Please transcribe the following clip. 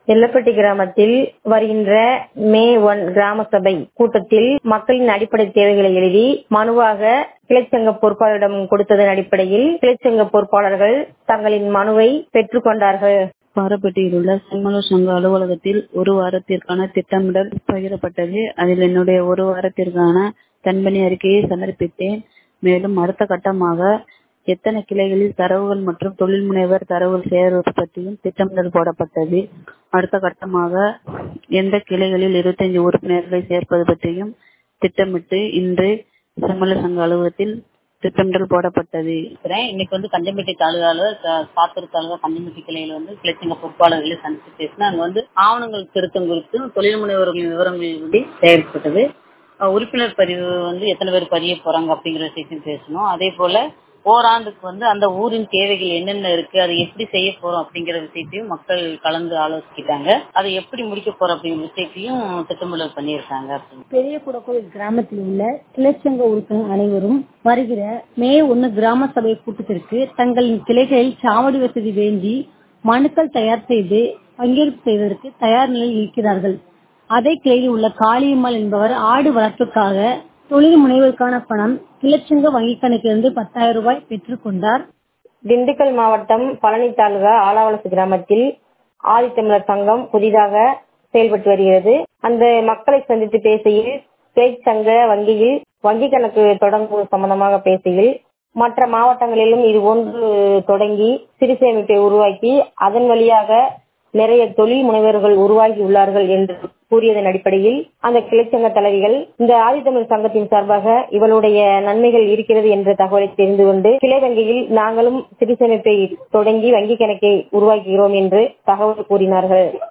எல்லப்பட்டி கிராமத்தில் வருகின்ற May one கிராம சபை கூட்டத்தில் மக்களின் அடிப்படை தேவைகளை எழுதி மனுவாக கிளைச்சங்க பொறுப்பாளரிடம் கொடுத்ததன் அடிப்படையில் கிளைச்சங்க பொறுப்பாளர்கள் தங்களின் மனுவை பெற்றுக் கொண்டார்கள் பாரப்பட்டியில் உள்ள செம்மலூர் சங்க அலுவலகத்தில் ஒரு வாரத்திற்கான திட்டமிடல் பகிரப்பட்டது அதில் என்னுடைய ஒரு வாரத்திற்கான தன்பணி அறிக்கையை சமர்ப்பித்தேன் மேலும் அடுத்த கட்டமாக எத்தனை கிளைகளில் தரவுகள் மற்றும் தொழில் முனைவர் தரவுகள் சேர்வது பற்றியும் திட்டமிடல் போடப்பட்டது அடுத்த கட்டமாக எந்த கிளைகளில் இருபத்தஞ்சு உறுப்பினர்களை சேர்ப்பது பற்றியும் திட்டமிட்டு இன்று செம்மலூர் சங்க அலுவலகத்தில் திட்டமிடல் போடப்பட்டது இன்னைக்கு வந்து கஞ்சம்பட்டி தாலுகால சாத்தூர் தாலுகா கஞ்சம்பட்டி கிளையில வந்து கிளைச்சங்க பொறுப்பாளர்களை சந்தித்து பேசினா அங்க வந்து ஆவணங்கள் திருத்தம் குறித்து தொழில் முனைவர்களின் விவரங்கள் வந்து செயல்பட்டது உறுப்பினர் பதிவு வந்து எத்தனை பேர் பதிய போறாங்க அப்படிங்கிற விஷயத்தையும் பேசணும் அதே போல ஓராண்டுக்கு வந்து அந்த ஊரின் தேவைகள் என்னென்ன இருக்கு அதை எப்படி செய்ய போறோம் அப்படிங்கிற விஷயத்தையும் மக்கள் கலந்து ஆலோசிக்கிட்டாங்க அதை எப்படி முடிக்க போறோம் அப்படிங்கிற விஷயத்தையும் திட்டமிடல் பண்ணியிருக்காங்க பெரிய குடக்கோவில் கிராமத்தில் உள்ள கிளைச்சங்க உறுப்பினர் அனைவரும் வருகிற மே ஒன்னு கிராம சபை கூட்டத்திற்கு தங்களின் கிளைகளில் சாவடி வசதி வேண்டி மனுக்கள் தயார் செய்து பங்கேற்பு செய்வதற்கு தயார் நிலையில் இருக்கிறார்கள் அதே கிளையில் உள்ள காளியம்மாள் என்பவர் ஆடு வளர்ப்புக்காக தொழில் முனைவருக்கான பணம் கிளச்சங்க வங்கி கணக்கிலிருந்து பத்தாயிரம் ரூபாய் பெற்றுக் கொண்டார் திண்டுக்கல் மாவட்டம் பழனி தாலுகா ஆலாவலசு கிராமத்தில் ஆதித்தமிழர் சங்கம் புதிதாக செயல்பட்டு வருகிறது அந்த மக்களை சந்தித்து பேசுகையில் பேச் சங்க வங்கியில் வங்கி கணக்கு தொடங்குவது சம்பந்தமாக பேசுகையில் மற்ற மாவட்டங்களிலும் இது ஒன்று தொடங்கி சிறு சேமிப்பை உருவாக்கி அதன் வழியாக நிறைய தொழில் முனைவர்கள் உருவாகி உள்ளார்கள் என்று கூறியதன் அடிப்படையில் அந்த கிளைச்சங்க தலைவிகள் இந்த ஆதித்தமிழ் சங்கத்தின் சார்பாக இவளுடைய நன்மைகள் இருக்கிறது என்ற தகவலை தெரிந்து கொண்டு கிளை வங்கியில் நாங்களும் சிறு சேமிப்பை தொடங்கி வங்கி கணக்கை உருவாக்குகிறோம் என்று தகவல் கூறினார்கள்